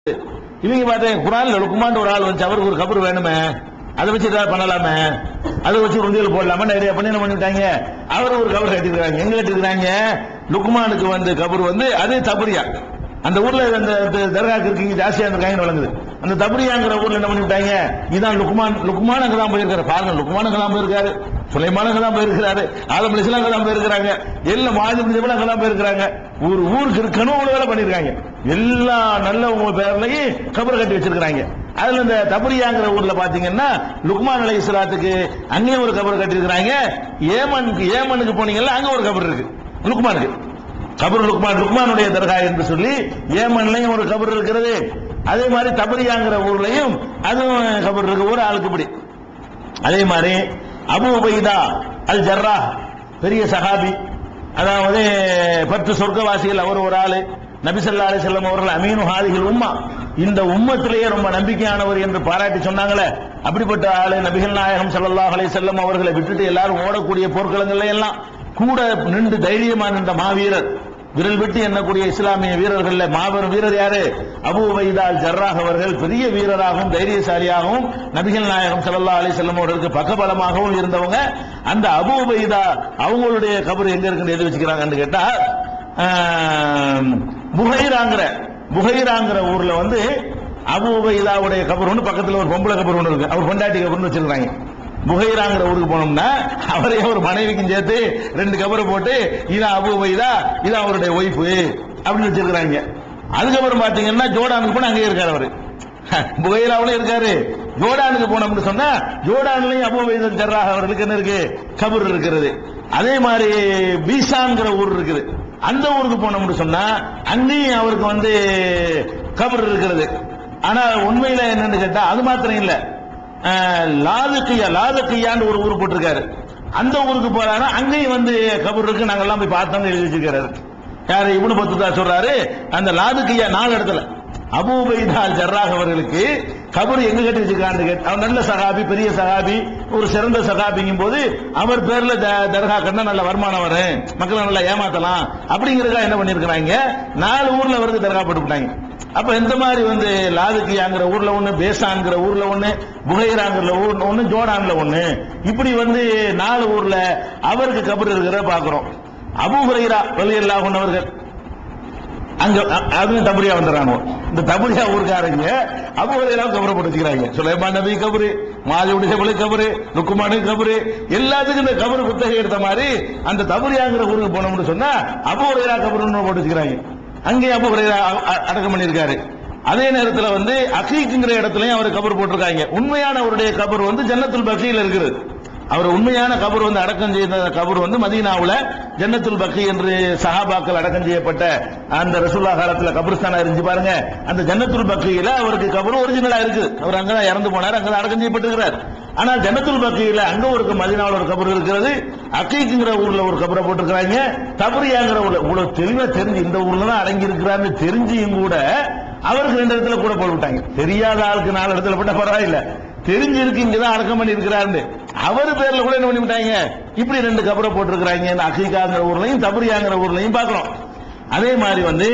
இவங்க பார்த்தேன் குரான்ல லுக்குமான் ஒரு ஆள் வந்து அவருக்கு ஒரு கபர் வேணுமே அதை வச்சு ஏதாவது பண்ணலாமே அதை வச்சு உறுதியில் போடலாமா நிறைய பண்ணி என்ன பண்ணிட்டாங்க அவர் ஒரு கபர் கட்டிருக்காங்க எங்க கட்டிருக்காங்க லுக்குமானுக்கு வந்து கபர் வந்து அது தபரியா அந்த ஊர்ல அந்த த- தர்காக்கு இருக்கீங்க ஜாஸ்தியா இருக்காங்கன்னு வழங்குது அந்த தபரியாங்கிற ஊர்ல என்ன பண்ணிவிட்டாங்க இதான் லுக்குமான் லுக்குமான் அங்க தான் போயிருக்காரு பாருங்க லுக்குமான் அங்க தான் போயிருக்காரு சுலைமான் அங்க தான் போயிருக்கிறாரு ஆதம் அலிஸ்லாம் அங்க தான் போயிருக்கிறாங்க எல்லாம் மாதிரி அங்க தான் போயிருக்கிறாங்க ஒரு ஊருக்கு இருக்கணும் அவ்வளவு வேலை பண்ணிருக்காங்க எல்லா நல்லவங்க பேர்லயும் கபர் கட்டி வச்சிருக்காங்க அதுல இந்த தபரியாங்கிற ஊர்ல பாத்தீங்கன்னா லுக்மான் அலை இஸ்லாத்துக்கு அங்கேயும் ஒரு கபர் கட்டியிருக்கிறாங்க ஏமனுக்கு ஏமனுக்கு போனீங்கல்ல அங்க ஒரு கபர் இருக்கு லுக்மானுக்கு கபர் லுக்மான் லுக்மானுடைய தர்கா என்று சொல்லி ஏமன்லயும் ஒரு கபர் இருக்கிறது அதே மாதிரி தபரியாங்கிற ஊர்லயும் அதுவும் கபர் இருக்கு ஒரு ஆளுக்கு இப்படி அதே மாதிரி அபு உபைதா அல் ஜர்ரா பெரிய சஹாபி அதாவது பத்து சொர்க்கவாசிகள் அவர் ஒரு ஆளு நபிசல்லா அலி செல்லம் அவர்கள் அமீனு ஹாதிகள் உம்மா இந்த உம்மத்திலேயே ரொம்ப நம்பிக்கையானவர் என்று பாராட்டி சொன்னாங்களே அப்படிப்பட்ட ஆளு நபிகள் நாயகம் ஸல்லல்லாஹு அலைஹி செல்லம் அவர்களை விட்டுட்டு எல்லாரும் ஓடக்கூடிய போர்க்களங்கள்ல எல்லாம் கூட நின்று தைரியமா நின்ற மாவீரர் விரல் விட்டு எண்ணக்கூடிய இஸ்லாமிய வீரர்கள்ல மாபெரும் வீரர் யாரு அபு உபைதால் ஜர்ராஹ் அவர்கள் பெரிய வீரராகவும் தைரியசாலியாகவும் நபிகள் நாயகம் ஸல்லல்லாஹு அலைஹி வஸல்லம் அவர்களுக்கு பக்கபலமாகவும் இருந்தவங்க அந்த அபு உபைதா அவங்களுடைய கபர் எங்க இருக்குன்னு எது வச்சுக்கிறாங்கன்னு கேட்டா ஆம், புகைராங்கிற புகைராங்கிற ஊர்ல வந்து அபு உபைதாவுடைய கபர் ஒன்று பக்கத்துல ஒரு பொம்பளை கபர் ஒன்று இருக்கு அவர் பொண்டாட்டி கபர்னு வச்சிருக்காங்க புகைராங்கிற ஊருக்கு போனோம்னா அவரே ஒரு மனைவிக்கும் சேர்த்து ரெண்டு கபரை போட்டு இதான் அபு உபைதா இதான் அவருடைய ஒய்ஃபு அப்படின்னு வச்சிருக்கிறாங்க அதுக்கப்புறம் பாத்தீங்கன்னா ஜோர்டானுக்கு போனா அங்கேயே இருக்காரு அவரு புகையிலாவிலும் இருக்காரு ஜோர்டானுக்கு போனோம்னு சொன்னா ஜோர்டான்லயும் அபு உபைதா ஜர்ராஹ் அவர்களுக்கு என்ன இருக்கு கபர் இருக்கிறது அதே மாதிரி பீசாங்கிற ஊர் இருக்குது அந்த ஊருக்கு போனோம்னு சொன்னா அங்கேயும் அவருக்கு வந்து கபர் இருக்கிறது ஆனா உண்மையில என்னன்னு கேட்டா அது மாத்திரம் இல்ல அஹ், லாதுக்கியா லாதுக்கியான்னு ஒரு ஊர் போட்டிருக்காரு அந்த ஊருக்கு போறாரு அங்கேயும் வந்து கபர் இருக்கு நாங்க எல்லாம் போய் பார்த்தோம்னு எழுதி வச்சிருக்காரு யாரு இவனு பத்துதா சொல்றாரு அந்த லாதுக்கியா நாலு இடத்துல அபூபைதா ஜர்ராஹ் அவர்களுக்கு கபர் எங்க கட்டி வச்சிருக்கான்னு கேட்டு அவர் நல்ல சகாபி பெரிய சகாபி ஒரு சிறந்த சகாபிங்கும் போது அவர் பேர்ல த- தர்கா கட்டினா நல்ல வருமானம் வரும் மக்களை நல்லா ஏமாத்தலாம் அப்படிங்கறதுக்காக என்ன பண்ணிருக்கிறாங்க நாலு ஊர்ல அவருக்கு தர்கா போட்டுவிட்டாங்க அப்ப இந்த மாதிரி வந்து லாதுக்கியாங்கிற ஊர்ல ஒண்ணு பேசாங்கிற ஊர்ல ஒண்ணு புகைராங்கிற ஊர்ல ஒண்ணு ஜோடான்ல ஒண்ணு இப்படி வந்து நாலு ஊர்ல அவருக்கு கபர் இருக்கிறத பாக்குறோம் அபு ஹுரைரா ரலியல்லாஹு அன்ஹு அவர்கள் அங்க அ- அதுவும் தபரியா வந்துடுறாங்க இந்த தபரியா ஊருக்காரங்க அபு ஹுரைராவை கபரை போட்டு வச்சுக்கிறாங்க சுலைமான் நபி கபரு மாஜவுடைய ஜபலு கபரு லுக்குமானு கபரு எல்லாத்துக்கும் இந்த கபரு புத்தகம் எடுத்த மாதிரி அந்த தபரியாங்கிற ஊருக்கு போனோம்னு சொன்னா அபு ஹுரைரா கபருன்னு போட்டு வச்சுக்கிறாங்க அங்கேயும் அபு ஹுரைரா அ- அ- அடக்கம் பண்ணியிருக்காரு அதே நேரத்துல வந்து அகீக்குங்கிற இடத்துலயும் அவர் கபர் போட்டிருக்காங்க உண்மையான அவருடைய கபர் வந்து ஜன்னத்துல் பக்தியில் இருக்குது அவர் உண்மையான கபர் வந்து அடக்கம் செய்த கபர் வந்து மதீனாவுல ஜன்னத்துல் பக்கி என்று சஹாபாக்கள் அடக்கம் செய்யப்பட்ட அந்த ரசூல்லா காலத்துல கபர்ஸ்தானா இருந்துச்சு பாருங்க அந்த ஜன்னத்துல் பக்கியில அவருக்கு கபர் ஒரிஜினலா இருக்கு அவர் அங்கதான் இறந்து போனார் அங்கதான் அடக்கம் செய்யப்பட்டிருக்கிறார் ஆனால் ஜன்னத்துல் பக்கியில அங்க ஒரு மதீனாவுல ஒரு கபர் இருக்கிறது அக்கீக்குங்கிற ஊர்ல ஒரு கபரை போட்டிருக்கிறாங்க தபரியாங்கிற ஊர்ல இவ்வளவு தெளிவா தெரிஞ்சு இந்த ஊர்ல தான் அடங்கி இருக்கிறான்னு தெரிஞ்சியும் கூட அவருக்கு ரெண்டு இடத்துல கூட போட்டு விட்டாங்க தெரியாத ஆளுக்கு நாலு இடத்துல போட்டா பரவாயில்ல தெரிஞ்சிருக்கு இங்கதான் அடக்கம் பண்ணி இருக்கிறாரு அவர் பேர்ல கூட என்ன பண்ணி விட்டாங்க இப்படி ரெண்டு கபரை போட்டிருக்கிறாங்க இந்த அகிகாங்கிற ஊர்லயும் தபரியாங்கிற ஊர்லயும் பார்க்கிறோம் அதே மாதிரி வந்து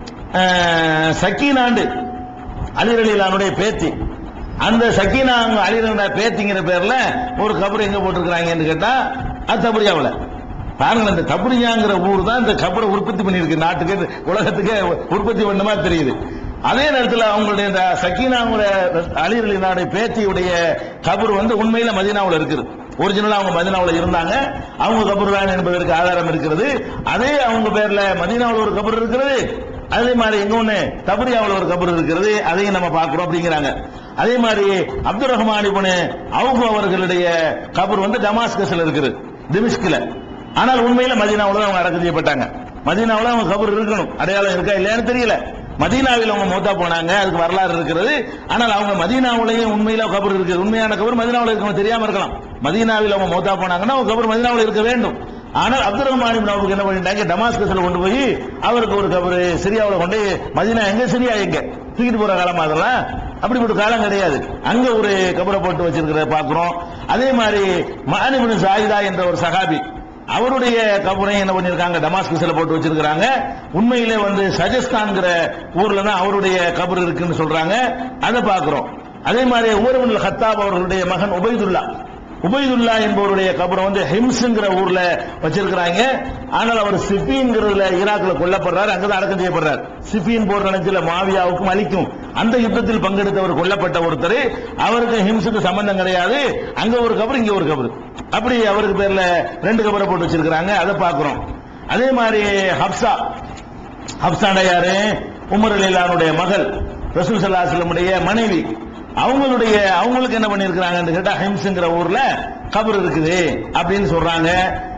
அஹ், சக்கீனாண்டு அலிரலிலானுடைய பேத்தி அந்த சக்கீனா அலிரலா பேத்திங்கிற பேர்ல ஒரு கபர் எங்க போட்டிருக்கிறாங்கன்னு கேட்டா அது தபரியாவுல பாருங்க இந்த தபரியாங்கிற ஊர் தான் இந்த கபரை உற்பத்தி பண்ணியிருக்கு நாட்டுக்கு உலகத்துக்கு உற்பத்தி பண்ண மாதிரி தெரியுது அதே நேரத்தில் அவங்களுடைய இந்த சக்கீனாங்கிற அலிரலினாவுடைய பேத்தியுடைய கபர் வந்து உண்மையில மதீனாவுல இருக்குது ஒரிஜினலா அவங்க மதீனாவுல இருந்தாங்க அவங்க கபர் தான் என்பதற்கு ஆதாரம் இருக்கிறது அதே அவங்க பேர்ல மதீனாவுல ஒரு கபர் இருக்கிறது அதே மாதிரி எங்க ஒண்ணு தபரியாவுல ஒரு கபர் இருக்கிறது அதையும் நம்ம பார்க்கிறோம் அப்படிங்கிறாங்க அதே மாதிரி அப்துல் ரஹ்மான் இப்னு அவுஃப் அவர்களுடைய கபர் வந்து டமாஸ்கஸ்ல இருக்குது திமிஷ்கில ஆனால் உண்மையில மதீனாவுல தான் அவங்க அடக்கம் செய்யப்பட்டாங்க மதீனாவுல அவங்க கபர் இருக்கணும் அடையாளம் இருக்கா இல்லையான்னு தெரியல மதீனாவில் அவங்க மௌத்தா போனாங்க அதுக்கு வரலாறு இருக்கிறது ஆனால் அவங்க மதீனாவுலயும் உண்மையில கபர் இருக்குது உண்மையான கபர் மதீனாவுல இருக்கவங்க தெரியாம இருக்கலாம் மதீனாவில் அவங்க மௌத்தா போனாங்கன்னா அவங்க கபர் மதீனாவுல இருக்க வேண்டும் ஆனால் அப்துல் ரஹ்மான் இப்னு அவுஃப்க்கு என்ன பண்ணிட்டாங்க டமாஸ்கஸ்ல கொண்டு போய் அவருக்கு ஒரு கபர் சிரியாவுல கொண்டு மதீனா எங்க சிரியா எங்க தூக்கிட்டு போற காலம் அதெல்லாம் அப்படிப்பட்ட காலம் கிடையாது அங்க ஒரு கபரை போட்டு வச்சிருக்கிறத பாக்குறோம் அதே மாதிரி மானிபுன் சாயிதா என்ற ஒரு சகாபி அவருடைய கபரையும் என்ன பண்ணிருக்காங்க டமாஸ்கஸ்ல போட்டு வச்சிருக்காங்க உண்மையிலே வந்து சஜஸ்தான்ங்கிற ஊர்ல தான் அவருடைய கபர் இருக்குன்னு சொல்றாங்க அதை பார்க்கிறோம் அதே மாதிரி உமர்பின் ஹத்தாப் அவர்களுடைய மகன் உபைதுல்லா உபைதுல்லா என்பவருடைய கபரை வந்து ஹிம்ஸ்ங்கிற ஊர்ல வச்சிருக்கிறாங்க ஆனால் அவர் சிபின்ங்கிறதுல ஈராக்ல கொல்லப்படுறாரு அங்கதான் அடக்கம் செய்யப்படுறார் சிபின் போர் நினைச்சல மாவியாவுக்கும் அலிக்கும் அந்த யுத்தத்தில் பங்கெடுத்தவர் கொல்லப்பட்ட ஒருத்தர் அவருக்கு ஹிம்ஸுக்கு சம்பந்தம் கிடையாது அங்க ஒரு கபர் இங்க ஒரு கபர் அப்படி அவருக்கு பேர்ல ரெண்டு கபரை போட்டு வச்சிருக்கிறாங்க அதை பார்க்கிறோம் அதே மாதிரி ஹப்சா ஹப்சாண்டா யாரு உமர் அலிலானுடைய மகள் ரசூல் சல்லாஹ்லமுடைய மனைவி அவங்களுடைய அவங்களுக்கு என்ன பண்ணிருக்கிறாங்கன்னு கேட்டா ஹிம்ஸ்ங்கிற ஊர்ல கபர் இருக்குது அப்படின்னு சொல்றாங்க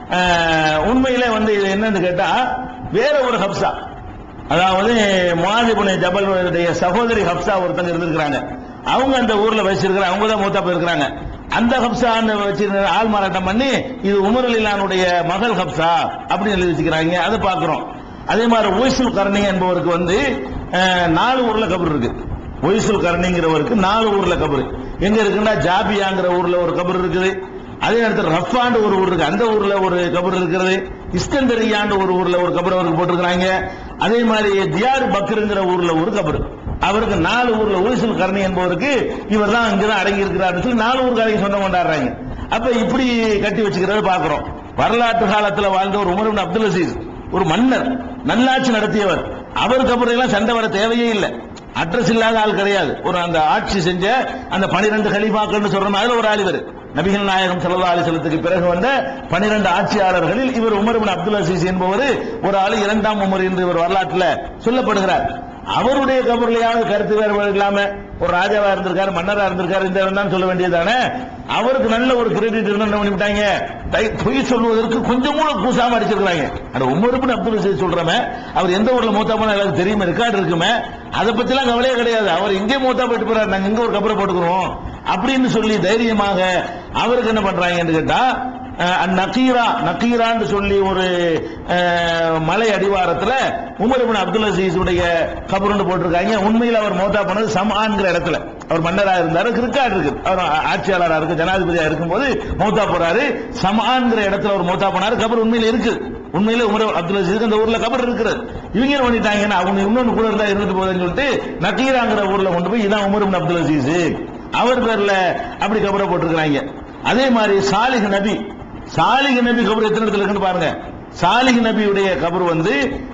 அஹ், உண்மையிலே வந்து இது என்னன்னு கேட்டா வேற ஒரு ஹப்சா அதாவது மாதிபுனை ஜபலுடைய சகோதரி ஹப்சா ஒருத்தங்க இருந்திருக்கிறாங்க அவங்க அந்த ஊர்ல வச்சிருக்கிற அவங்க தான் மூத்தா போயிருக்கிறாங்க அந்த ஹப்சான்னு வச்சிருந்த ஆள் மாறாட்டம் பண்ணி இது உமர் அலிலானுடைய மகள் ஹப்சா அப்படின்னு எழுதி வச்சுக்கிறாங்க அதை பார்க்கிறோம் அதே மாதிரி ஒய்சுல் கர்ணி என்பவருக்கு வந்து அஹ், நாலு ஊர்ல கபர் இருக்கு ஒய்சுல் கர்ணிங்கிறவருக்கு நாலு ஊர்ல கபர் எங்க இருக்குன்னா ஜாபியாங்கிற ஊர்ல ஒரு கபர் இருக்குது அதே நேரத்தில் ரஃபாண்டு ஒரு ஊர் இருக்கு அந்த ஊர்ல ஒரு கபர் இருக்கிறது இஸ்கந்தரியாண்டு ஒரு ஊர்ல ஒரு கபர் அவருக்கு போட்டிருக்கிறாங்க அதே மாதிரி தியார் பக்ருங்கிற ஊர்ல ஒரு கபர் அவருக்கு நாலு ஊர்ல ஒய்சுல் கர்ணி என்பவருக்கு இவர் தான் இங்கதான் அடங்கி இருக்கிறாருன்னு சொல்லி நாலு ஊருக்காரங்க சொந்தம் கொண்டாடுறாங்க அப்ப இப்படி கட்டி வச்சுக்கிறத பாக்குறோம் வரலாற்று காலத்துல வாழ்ந்த ஒரு உமர் இப்னு அப்துல் அசீஸ் ஒரு மன்னர் நல்லாட்சி நடத்தியவர் அவருக்கு அப்புறம் எல்லாம் சண்டை வர தேவையே இல்லை அட்ரஸ் இல்லாத ஆள் கிடையாது ஒரு அந்த ஆட்சி செஞ்ச அந்த பனிரெண்டு கலிஃபாக்கள்னு சொல்றோம் அதுல ஒரு ஆள் இவர் நபிகள் நாயகம் ஸல்லல்லாஹு அலைஹி வஸல்லத்துக்கு பிறகு வந்த பனிரெண்டு ஆட்சியாளர்களில் இவர் உமர் இப்னு அப்துல் அசீஸ் என்பவர் ஒரு ஆள் இரண்டாம் உமர் என்று இவர் வரலாற்றுல சொல்லப்படுகிறார் அவருடைய கபர்லையாவது கருத்து வேறுபாடு இல்லாம ஒரு ராஜாவா இருந்திருக்காரு மன்னரா இருந்திருக்காரு இந்த இடம் தான் சொல்ல வேண்டியதானே அவருக்கு நல்ல ஒரு கிரெடிட் இருந்தா என்ன பண்ணிவிட்டாங்க தை- பொய் சொல்வதற்கு கொஞ்சம் கூட கூசாம அடிச்சிருக்காங்க அந்த உமருப்புன்னு அப்துல் ரசீத் சொல்றமே அவர் எந்த ஊர்ல மூத்தா போனா எல்லாருக்கும் தெரியுமே ரெக்கார்டு இருக்குமே அதை பத்தி எல்லாம் கவலையே கிடையாது அவர் எங்கே மூத்தா போயிட்டு போறாரு நாங்க எங்க ஒரு கபரை போட்டுக்கிறோம் அப்படின்னு சொல்லி தைரியமாக அவருக்கு என்ன பண்றாங்கன்னு கேட்டா அஹ், நக்கீரா நக்கீரான்னு சொல்லி ஒரு அஹ், மலை அடிவாரத்துல உமர் இப்னு அப்துல் அசீஸ் உடைய கபருன்னு போட்டிருக்காங்க உண்மையில் அவர் மோத்தா பண்ணது சமான்ங்கிற இடத்துல அவர் மன்னரா இருந்தாரு கிரிக்காட் இருக்கு அவர் ஆட்சியாளரா இருக்கு ஜனாதிபதியா இருக்கும்போது மௌத்தா போறாரு சமான்ங்கிற இடத்துல ஒரு மௌத்தா போனாரு கபர் உண்மையில இருக்கு உண்மையில உமர் அப்துல் அசீஸ் அந்த ஊர்ல கபர் இருக்கிறது இவங்க என்ன பண்ணிட்டாங்கன்னா அவங்க இன்னொன்னு கூட இருந்தா இருந்துட்டு போகுதுன்னு சொல்லிட்டு நக்கீராங்கிற ஊர்ல கொண்டு போய் இதான் உமர் இப்னு அப்துல் அசீஸ் அவர் பேர்ல அப்படி கபரை போட்டிருக்கிறாங்க அதே மாதிரி சாலிஹ் நபி சாலிஹ் நபி கபர் எத்தனை இடத்துல இருக்குன்னு பாருங்க சாலிஹ் நபியுடைய கபர் வந்து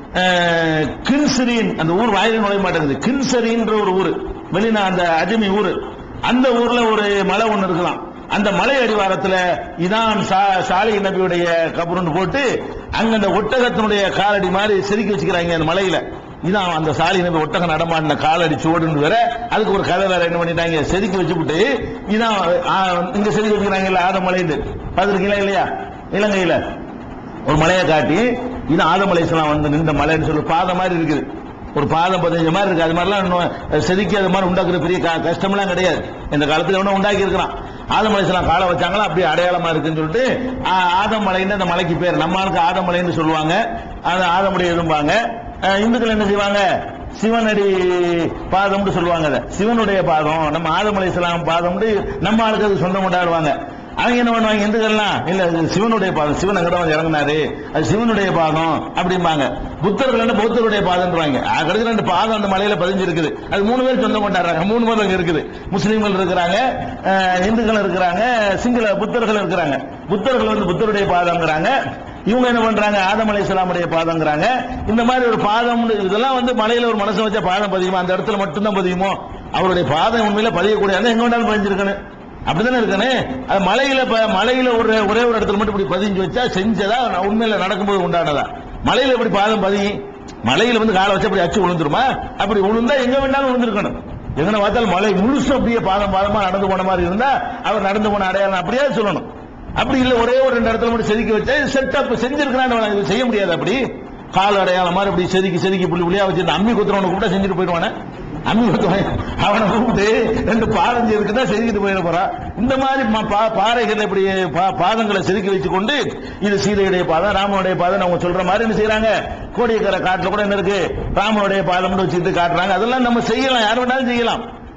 அஹ், கின்சரின் அந்த ஊர் வாயில நுழைய மாட்டேங்குது கின்சரின்ற ஒரு ஊர் வெளிநா அந்த அஜமி ஊர் அந்த ஊர்ல ஒரு மலை ஒண்ணு இருக்கலாம் அந்த மலை அடிவாரத்துல இதான் சா- சாலிஹ் நபியுடைய கபருன்னு போட்டு அங்க அந்த ஒட்டகத்தினுடைய காலடி மாதிரி செதுக்கி வச்சுக்கிறாங்க அந்த மலையில இதான் அந்த சாலி நபி ஒட்டகம் நடமாடின காலடி சோடுன்னு வேற அதுக்கு ஒரு கதை வேற என்ன பண்ணிட்டாங்க செதுக்கி வச்சுவிட்டு இதான் ஆ, இங்க செதுக்கி வச்சுக்கிறாங்கல்ல ஆதமலைன்னு பார்த்துருக்கீங்களா இல்லையா இலங்கையில ஒரு மலையை காட்டி இது ஆதமலை வந்து நின்ற மலைன்னு சொல்லி பாதை மாதிரி இருக்குது ஒரு பாதம் பதினஞ்சு மாதிரி இருக்கு அது மாதிரிலாம் இன்னும் செதுக்கி அது மாதிரி உண்டாக்குற பெரிய க- கஷ்டமெல்லாம் கிடையாது இந்த காலத்துல ஒன்றும் உண்டாக்கி இருக்கிறான் ஆதமலைசலாம் காலை வச்சாங்களா அப்படியே அடையாளமா இருக்குன்னு சொல்லிட்டு ஆ, ஆதமலைன்னு அந்த மலைக்கு பேர் நம்ம ஆளுக்கு ஆதமலைன்னு சொல்லுவாங்க அது ஆதமுடைய எதும்பாங்க அஹ் இந்துக்கள் என்ன செய்வாங்க சிவனடி பாதம்னு சொல்லுவாங்க அதை சிவனுடைய பாதம் நம்ம ஆதம் அலைஹிஸ்ஸலாம் பாதம்னு நம்ம ஆளுக்கு அது சொந்தம் கொண்டாடுவாங்க அவங்க என்ன பண்ணுவாங்க இந்துக்கள்லாம் இல்ல இது சிவனுடைய பாதம் சிவன் அங்கதான் வந்து இறங்குனாரு அது சிவனுடைய பாதம் அப்படிம்பாங்க புத்தர்கள் என்ன பௌத்தருடைய பாதம்ன்றாங்க கிடைக்கிற ரெண்டு பாதம் அந்த மலையில பதிஞ்சிருக்குது அது மூணு பேர் சொந்தம் கொண்டாடுறாங்க மூணு மதம் இங்க இருக்குது முஸ்லீம்கள் இருக்கிறாங்க அஹ் இந்துக்கள் இருக்கிறாங்க சிங்கள புத்தர்கள் இருக்கிறாங்க புத்தர்கள் வந்து புத்தருடைய பாதம்ங்கிறாங்க இவங்க என்ன பண்றாங்க ஆதம் அலைஹிஸ்ஸலாமுடைய பாதம்ங்கிறாங்க இந்த மாதிரி ஒரு பாதம் இதெல்லாம் வந்து மலையில ஒரு மனசை வச்ச பாதம் பதியுமா அந்த இடத்துல மட்டும்தான் பதியுமோ அவருடைய பாதம் உண்மையில பதியக்கூடிய அந்த எங்க வேணாலும் பதிஞ்சிருக்கணும் அப்படிதானே இருக்கணும் அது மலையில ப- மலையில ஒரு ஒரே ஒரு இடத்துல மட்டும் இப்படி பதிஞ்சு வச்சா செஞ்சதா உண்மையில நடக்கும்போது உண்டானதா மலையில இப்படி பாதம் பதியும் மலையில வந்து காலை வச்சு அப்படி அச்சு விழுந்துருமா அப்படி விழுந்தா எங்க வேணாலும் விழுந்திருக்கணும் எங்கன பார்த்தாலும் மலை முழுசும் அப்படியே பாதம் பாதமா நடந்து போன மாதிரி இருந்தா அவர் நடந்து போன அடையாளம் அப்படியே சொல்லணும் அப்படி இல்ல ஒரே ஒரு ரெண்டு இடத்துல மட்டும் செதுக்கி வச்சா செட்டப் செஞ்சிருக்கிறான்னு இது செய்ய முடியாது அப்படி கால் அடையாளம் மாதிரி இப்படி செதுக்கி செதுக்கி புள்ளி புள்ளியா வச்சிருந்த அம்மி குத்துறவனை கூட செஞ்சுட்டு போயிடுவானே அம்மி குத்துவன் அவனை கூப்பிட்டு ரெண்டு பாதம் இருக்குதான் செதுக்கிட்டு போயிட போறான் இந்த மாதிரி ம- பா- பாறைகளை இப்படி பா- பாதங்களை செதுக்கி வச்சுக்கொண்டு இது சீதையுடைய பாதம் ராமனுடைய பாதம் அவங்க சொல்ற மாதிரி என்ன செய்யறாங்க கோடியக்கரை காட்டுல கூட என்ன இருக்கு ராமனுடைய பாதம்னு வச்சுட்டு காட்டுறாங்க அதெல்லாம் நம்ம செய்யலாம் யார் வேணாலும் செய்யலாம்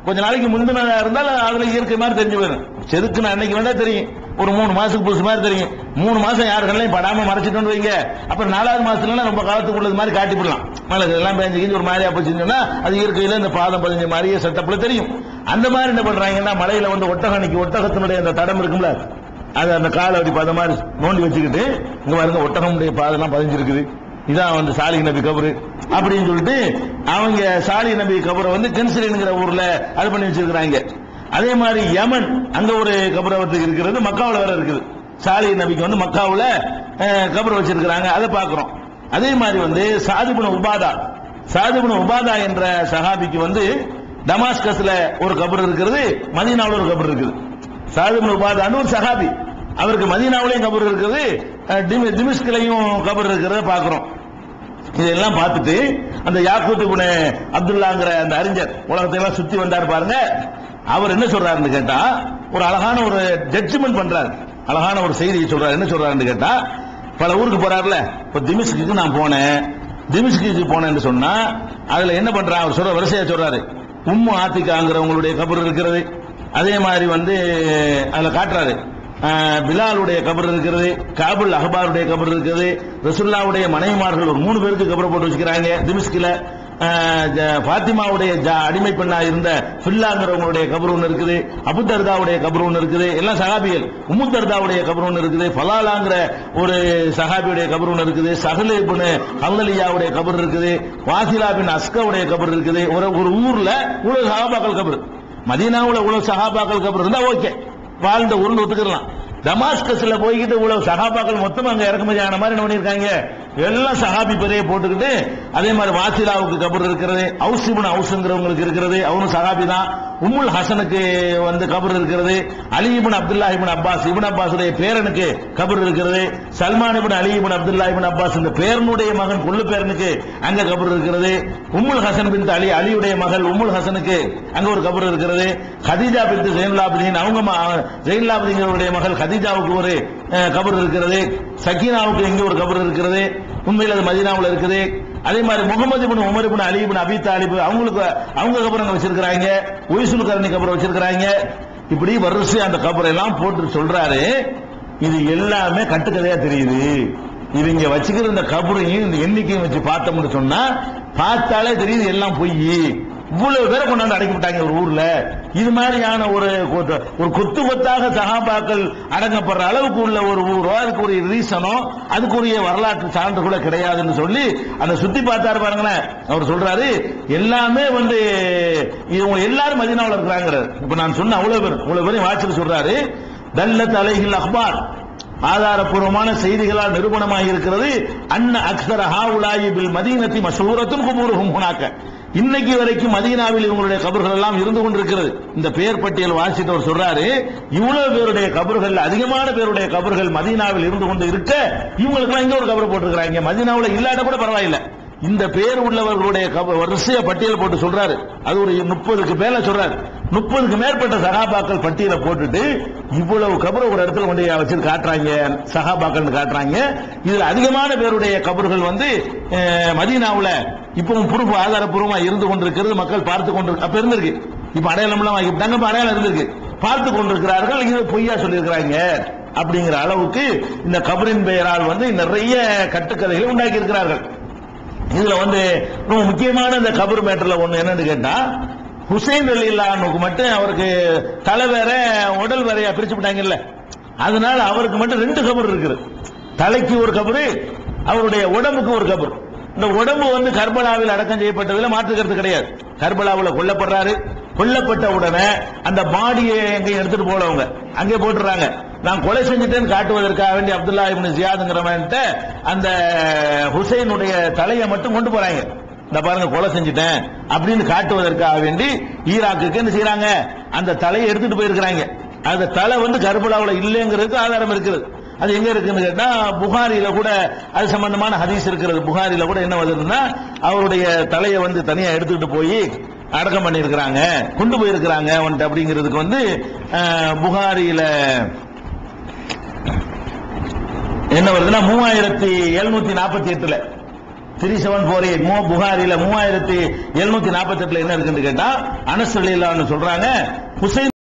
கொஞ்ச நாளைக்கு முந்தினதா இருந்தாலும் அதுல இயற்கை மாதிரி தெரிஞ்சு போயிடும் செதுக்குன அன்னைக்கு வேணா தெரியும் ஒரு மூணு மாசத்துக்கு புதுசு மாதிரி தெரியும் மூணு மாசம் யாரு கண்ணையும் படாம மறைச்சிட்டு வைங்க அப்புறம் நாலாவது மாசத்துல நம்ம காலத்துக்கு உள்ளது மாதிரி காட்டி விடலாம் மழை எல்லாம் பேஞ்சு கிஞ்சு ஒரு மாதிரியா போச்சுன்னு சொன்னா அது இயற்கையில இந்த பாதம் பதிஞ்ச மாதிரியே செட்டப்ல தெரியும் அந்த மாதிரி என்ன பண்றாங்கன்னா மலையில வந்து ஒட்டகணிக்கு ஒட்டகத்தினுடைய அந்த தடம் இருக்கும்ல அது அந்த காலை அப்படி பத மாதிரி நோண்டி வச்சுக்கிட்டு இங்க பாருங்க ஒட்டகமுடைய பாதெல்லாம் பதிஞ்சிருக்குது இதான் வந்து சாலி நபி கபரு அப்படின்னு சொல்லிட்டு அவங்க சாலி நபி கபரை வந்து கென்சிலின்ங்கிற ஊர்ல அது பண்ணி வச்சிருக்கிறாங்க அதே மாதிரி யமன் அங்க ஒரு கபரவத்துக்கு இருக்கிறது மக்காவுல வேற இருக்குது சாலி நபிக்கு வந்து மக்காவுல அஹ், கபர் வச்சிருக்கிறாங்க அதை பார்க்கிறோம் அதே மாதிரி வந்து சாதிபுன உபாதா சாதிபுன உபாதா என்ற சஹாபிக்கு வந்து டமாஸ்கஸ்ல ஒரு கபர் இருக்கிறது மதீனாவுல ஒரு கபர் இருக்குது சாதிபுன உபாதான்னு ஒரு சஹாபி அவருக்கு மதீனாவுலயும் கபர் இருக்குது அஹ், டிமி- திமிஷ்கிலையும் கபர் இருக்கிறத பார்க்கிறோம் இதெல்லாம் பார்த்துட்டு அந்த யாக்கூத்து குண அப்துல்லாங்கிற அந்த அறிஞர் உலகத்தை எல்லாம் சுத்தி வந்தார் பாருங்க அவர் என்ன சொல்றாருன்னு கேட்டா ஒரு அழகான ஒரு ஜட்ஜ்மெண்ட் பண்றாரு அழகான ஒரு செய்தியை சொல்றாரு என்ன சொல்றாருன்னு கேட்டா பல ஊருக்கு போறாருல இப்ப திமிஷ்குக்கு நான் போனேன் திமிஷ்குக்கு போனேன்னு சொன்னா அதுல என்ன பண்றான் அவர் சொல்ற வரிசையா சொல்றாரு உம்மு ஆத்திகாங்கிறவங்களுடைய கபர் இருக்கிறது அதே மாதிரி வந்து அதுல காட்டுறாரு ஆஹ் பிலாலுடைய கபர் இருக்கிறது காபுல் அஹ்பாருடைய கபர் இருக்குது ரசுல்லாவுடைய மனைவிமார்கள் ஒரு மூணு பேருக்கு கபர் போட்டு வச்சுக்கிறாங்க திமிஸ்கில ஆஹ் ஜ- ஃபாத்திமாவுடைய ஜ- அடிமை பெண்ணா இருந்த ஃபில்லாங்கிறவங்களுடைய கபர் ஒன்று இருக்குது அபு தர்தாவுடைய கபர் ஒன்று இருக்குது எல்லாம் சஹாபிகள் உம்மு தர்தாவுடைய கபர் ஒன்று இருக்குது ஃபலாலாங்கிற ஒரு சஹாபியுடைய கபர் ஒன்று இருக்குது சஹலே பின் ஹல்லலியாவுடைய கபர் இருக்குது வாசிலா பின் அஸ்காவுடைய கபர் இருக்குது ஒரு ஒரு ஊர்ல இவ்வளவு சஹாபாக்கள் கபர் மதீனாவுல இவ்வளவு சஹாபாக்கள் கபர் இருந்தா ஓகே வாழ்ந்த ஊர்னு ஒத்துக்கலாம் டமாஸ்கஸ்ல போய்கிட்டு இவ்வளவு சஹாபாக்கள் மொத்தம் அங்க இறக்குமதி ஆன மாதிரி என்ன பண்ணிருக்காங்க எல்லாம் சஹாபி பெரிய போட்டுக்கிட்டு அதே மாதிரி வாசிலாவுக்கு கபர் இருக்கிறது அவுசிபுன் அவுசுங்கிறவங்களுக்கு இருக்கிறது அவனும் சஹாபி தான் உம்முல் ஹசனுக்கு வந்து கபர் இருக்கிறது அலி இப்னு அப்துல்லா இப்னு அப்பாஸ் இப்னு அப்பாஸுடைய பேரனுக்கு கபர் இருக்கிறது Salman ibn Ali ibn Abdullah ibn Abbas இந்த பேரனுடைய மகன் கொள்ளு பேரனுக்கு அங்க கபர் இருக்கிறது உம்முல் ஹசன் பின் அலி அலியுடைய மகள் உம்முல் ஹசனுக்கு அங்க ஒரு கபர் இருக்கிறது ஹதீஜா பின் ஜெயின்லாபுதீன் அவங்க ம- ஜெயின்லாபுதீன்களுடைய மகள் ஹதீஜாவுக்கு ஒரு அஹ், கபர் இருக்கிறது சக்கீனாவுக்கு இங்க ஒரு கபர் இருக்கிறது உண்மையில் அது மதீனாவுல இருக்குது அதே மாதிரி முகமது இப்னு உமர் இப்னு அலி இப்னு அபி தாலிப் அவங்களுக்கு அவங்க கபர் அங்க வச்சிருக்கிறாங்க உயிசுல் கரணி கபர் வச்சிருக்கிறாங்க இப்படி வரிசை அந்த கபரை எல்லாம் போட்டு சொல்றாரு இது எல்லாமே கட்டுக்கதையா தெரியுது இவங்க வச்சுக்கிற இந்த கபரையும் இந்த எண்ணிக்கையும் வச்சு பார்த்தோம்னு சொன்னா பார்த்தாலே தெரியுது எல்லாம் பொய் இவ்வளவு பேரை கொண்டாந்து அடக்கி விட்டாங்க ஒரு ஊர்ல இது மாதிரியான ஒரு கொத்து- ஒரு கொத்து கொத்தாக சகாபாக்கள் அடங்கப்படுற அளவுக்கு உள்ள ஒரு ஊரோ அதுக்குரிய ரீசனோ அதுக்குரிய வரலாற்று சான்று கூட கிடையாதுன்னு சொல்லி அந்த சுத்தி பார்த்தாரு பாருங்களேன் அவர் சொல்றாரு எல்லாமே வந்து இவங்க எல்லாரும் மதினாவுல இருக்கிறாங்க இப்ப நான் சொன்ன அவ்வளவு பேர் இவ்வளவு பேரையும் வாட்சிட்டு சொல்றாரு தல்லத் அலைஹில் அக்பார் ஆதாரப்பூர்வமான செய்திகளால் நிரூபணமாக இருக்கிறது அன்ன அக்ஸர ஹாவுலாயி பில் மதீனத்தி மஷூரத்தும் குபூருஹும் ஹுனாக்க இன்னைக்கு வரைக்கும் மதீனாவில் இவங்களுடைய கபர்கள் எல்லாம் இருந்து கொண்டிருக்கிறது இந்த பெயர் பட்டியல் வாசிட்டு அவர் சொல்றாரு இவ்வளவு பேருடைய கபர்கள் அதிகமான பேருடைய கபர்கள் மதீனாவில் இருந்து கொண்டு இருக்க இவங்களுக்கு இங்க ஒரு கபர் போட்டிருக்கிறாங்க மதீனாவுல இல்லாத கூட பரவாயில்லை இந்த பேர் உள்ளவர்களுடைய கப- வரிசைய பட்டியல் போட்டு சொல்றாரு அது ஒரு முப்பதுக்கு மேல சொல்றாரு முப்பதுக்கு மேற்பட்ட சகாபாக்கள் பட்டியலை போட்டுட்டு இவ்வளவு கபர் ஒரு இடத்துல கொண்டு வச்சு காட்டுறாங்க சகாபாக்கள் காட்டுறாங்க இதுல அதிகமான பேருடைய கபர்கள் வந்து அஹ், மதீனாவுல இப்பவும் புருப்பு ஆதாரப்பூர்வமா இருந்து கொண்டிருக்கிறது மக்கள் பார்த்து கொண்டு அப்ப இருந்திருக்கு இப்ப அடையாளம் எல்லாம் வாங்கிட்டாங்க இப்ப அடையாளம் இருந்திருக்கு பார்த்து கொண்டிருக்கிறார்கள் இது பொய்யா சொல்லியிருக்கிறாங்க அப்படிங்கிற அளவுக்கு இந்த கபரின் பெயரால் வந்து நிறைய கட்டுக்கதைகளை உண்டாக்கி இருக்கிறார்கள் இதுல வந்து ரொம்ப முக்கியமான இந்த கபர் மேட்டர்ல ஒண்ணு என்னன்னு கேட்டா ஹுசைன் அலில்லானுக்கு மட்டும் அவருக்கு தலை வேற உடல் வேறையா பிரிச்சு விட்டாங்கல்ல அதனால அவருக்கு மட்டும் ரெண்டு கபர் இருக்குது தலைக்கு ஒரு கபரு அவருடைய உடம்புக்கு ஒரு கபர் இந்த உடம்பு வந்து கர்பலாவில் அடக்கம் செய்யப்பட்டதுல மாற்றுக்கிறது கிடையாது கர்பலாவில் கொல்லப்படுறாரு கொல்லப்பட்ட உடனே அந்த பாடியை எங்கேயும் எடுத்துட்டு போலவங்க அங்கே போட்டுறாங்க நான் கொலை செஞ்சுட்டேன்னு காட்டுவதற்காக வேண்டி அப்துல்லா இப்னு ஜியாதுங்கிறவன்ட்ட அந்த ஹுசைனுடைய தலையை மட்டும் கொண்டு போறாங்க இந்த பாருங்க கொலை செஞ்சுட்டேன் அப்படின்னு காட்டுவதற்காக வேண்டி ஈராக்குக்கு என்ன செய்யறாங்க அந்த தலையை எடுத்துட்டு போயிருக்கிறாங்க அந்த தலை வந்து கர்பலாவுல இல்லைங்கிறதுக்கு ஆதாரம் இருக்குது அது எங்க இருக்குன்னு கேட்டா புகாரில கூட அது சம்பந்தமான ஹதீஸ் இருக்கிறது புகாரில கூட என்ன வருதுன்னா அவருடைய தலையை வந்து தனியா எடுத்துட்டு போய் அடக்கம் பண்ணியிருக்கிறாங்க கொண்டு போயிருக்கிறாங்க வந்துட்டு அப்படிங்கிறதுக்கு வந்து அஹ், புகாரில என்ன வருதுன்னா மூவாயிரத்தி எழுநூத்தி நாற்பத்தி எட்டுல த்ரீ செவன் ஃபோர் எயிட் மூ புகாரில மூவாயிரத்தி எழுநூத்தி நாற்பத்தி எட்டுல என்ன இருக்குன்னு கேட்டா அனஸ் ரலியல்லாஹு அன்ஹு சொல்றாங்க ஹுசைன்